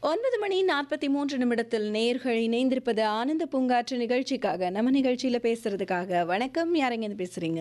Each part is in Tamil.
ஒன்பது மணி நாற்பத்தி மூன்று நிமிடத்தில் நேர்கள் இணைந்திருப்பது ஆனந்த பூங்காற்று நிகழ்ச்சிக்காக நம்ம நிகழ்ச்சியில பேசுறதுக்காக வணக்கம் யாரங்க பேசுறீங்க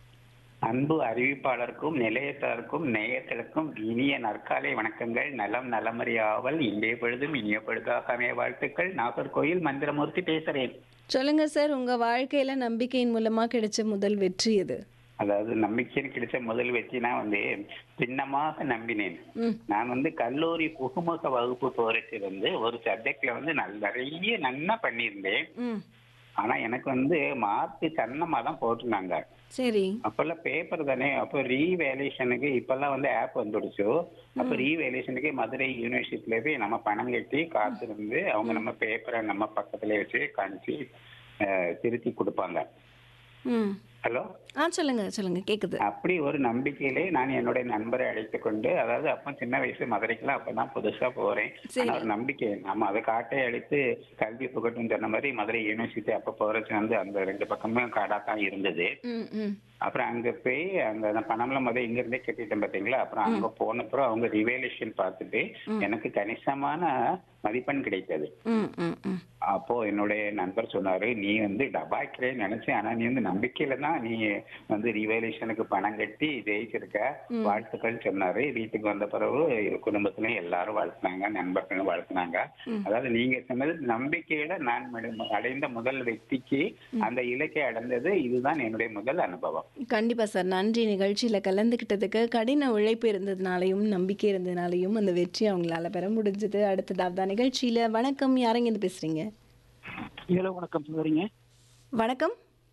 அன்பு அறிவிப்பாளருக்கும் நிலையத்தாருக்கும் நேயர்களுக்கும் இனிய நற்காலை வணக்கங்கள் நலம் நலமறியாவல் இன்றைய பொழுதும் இனிய பொழுதாக அமைய வாழ்த்துக்கள் நாகர்கோயில் மந்திரமூர்த்தி பேசுறேன் சொல்லுங்க சார் உங்க வாழ்க்கையில நம்பிக்கையின் மூலமா கிடைச்ச முதல் வெற்றி எது அதாவது நம்பிக்கைன்னு கிடைச்ச முதல் வெற்றினா வந்து சின்னமாக நம்பினேன் ம் நான் வந்து கல்லூரி புகுமுக வகுப்பு போறதுக்கு வந்து ஒரு சப்ஜெக்ட்ல வந்து நல்ல- நிறைய நன்னா பண்ணியிருந்தேன் ம் ஆனா எனக்கு வந்து மார்க் சன்னமா தான் போட்டிருந்தாங்க சரி அப்பெல்லாம் பேப்பர் தானே அப்போ ரீவேலேஷனுக்கு இப்பெல்லாம் வந்து ஆப் வந்துடுச்சு அப்போ ரீவேலேஷனுக்கு மதுரை யூனிவர்சிட்டியில போய் நம்ம பணம் கட்டி காத்திருந்து அவங்க நம்ம பேப்பரை நம்ம பக்கத்துல வச்சு காமிச்சு அஹ், திருத்தி கொடுப்பாங்க ம் ஹலோ ஆ சொல்லுங்க சொல்லுங்க கேக்குது அப்படி ஒரு நம்பிக்கையிலே நான் என்னுடைய நண்பரை அழைத்து கொண்டு அதாவது அப்போ சின்ன வயசு மதுரைக்கெல்லாம் அப்பதான் புதுசா போறேன் சரி. ஆனா ஒரு நம்பிக்கை நம்ம அதை காட்டை அழைத்து கல்வி புகட்டும் சொன்ன மாதிரி மதுரை யூனிவர்சிட்டி அப்ப போறது வந்து அந்த ரெண்டு பக்கமும் காடா தான் இருந்தது ம் ம் அப்புறம் அங்க போய் அங்க அந்த பணம்லாம் முதல் இங்க இருந்தே கட்டிட்டேன் பாத்தீங்களா அப்புறம் அங்க போனப்புறம் அவங்க ரிவேலேஷன் பார்த்துட்டு எனக்கு கணிசமான மதிப்பெண் கிடைத்தது ம் ம் ம் அப்போ என்னுடைய நண்பர் சொன்னாரு நீ வந்து டபாய்க்கிறேன்னு நினைச்சேன் ஆனா நீ வந்து நம்பிக்கையில தான் நீ வந்து ரிவேலேஷனுக்கு பணம் கட்டி ஜெயிச்சிருக்க வாழ்த்துக்கள் சொன்னாரு வீட்டுக்கு வந்த பிறகு குடும்பத்திலயும் எல்லாரும் வாழ்த்துனாங்க நண்பர்களும் வாழ்த்துனாங்க அதாவது நீங்க சொன்னது நம்பிக்கையில நான் மடு- அடைந்த முதல் வெற்றிக்கு அந்த இலக்கை அடைந்தது இதுதான் என்னுடைய முதல் அனுபவம் கண்டிப்பா சார் நன்றி நிகழ்ச்சியில கலந்துக்கிட்டதுக்கு கடின உழைப்பு இருந்ததுனாலையும் நம்பிக்கை இருந்ததுனாலையும் அந்த வெற்றி அவங்களால பெற முடிஞ்சது அடுத்ததாவது நிகழ்ச்சியில வணக்கம் யாரங்க இருந்து பேசுறீங்க ஹலோ வணக்கம் சொல்லுறீங்க வணக்கம்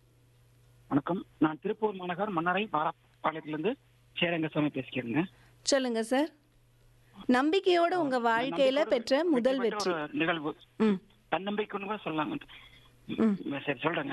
வணக்கம் நான் திருப்பூர் மாநகர் மன்னரை பாலத்திலிருந்து சேரங்கசாமி பேசிக்கிறேங்க சொல்லுங்க சார் நம்பிக்கையோட உங்க வாழ்க்கையில பெற்ற முதல் வெற்றி பெற்ற வெற்றி ஒரு நிகழ்வு ம் தன்னம்பிக்கைன்னு கூட சொல்லலாம் ம் சரி சொல்றேங்க